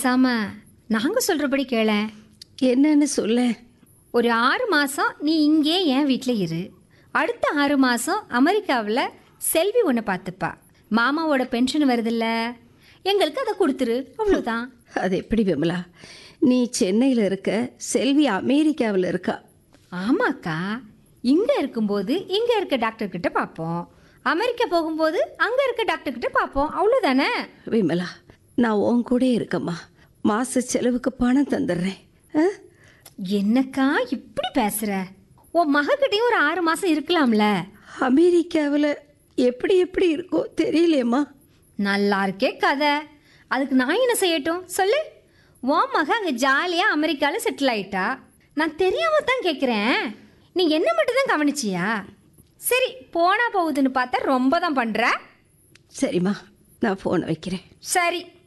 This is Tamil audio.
பேசாம நாங்க சொல்றபடி கேள என்னன்னு சொல்ல ஒரு ஆறு மாசம் நீ இங்கே என் வீட்டில் இரு அடுத்த ஆறு மாசம் அமெரிக்காவில் செல்வி ஒன்று பார்த்துப்பா மாமாவோட பென்ஷன் வருதுல்ல எங்களுக்கு அதை கொடுத்துரு அவ்வளோதான் அது எப்படி விமலா நீ சென்னையில் இருக்க செல்வி அமெரிக்காவில் இருக்கா ஆமாக்கா இங்கே இருக்கும்போது இங்கே இருக்க டாக்டர் கிட்ட பார்ப்போம் அமெரிக்கா போகும்போது அங்கே இருக்க டாக்டர் கிட்ட பார்ப்போம் அவ்வளோதானே விமலா நான் உன் கூட இருக்கம்மா மாச செலவுக்கு பணம் தந்துடுறேன் ஆ? என்னக்கா இப்படி பேசுற உன் மகக்கிட்டையும் ஒரு ஆறு மாசம் இருக்கலாம்ல அமெரிக்காவில் எப்படி எப்படி இருக்கோ தெரியலையேம்மா நல்லா இருக்கே கதை அதுக்கு நான் என்ன செய்யட்டும் சொல்லு உன் மக அங்கே ஜாலியாக அமெரிக்காவில் செட்டில் ஆயிட்டா நான் தெரியாம தான் கேட்குறேன் நீ என்ன மட்டும் தான் கவனிச்சியா சரி போனா போகுதுன்னு பார்த்தா ரொம்ப தான் பண்ணுற சரிம்மா நான் ஃபோனை வைக்கிறேன் சரி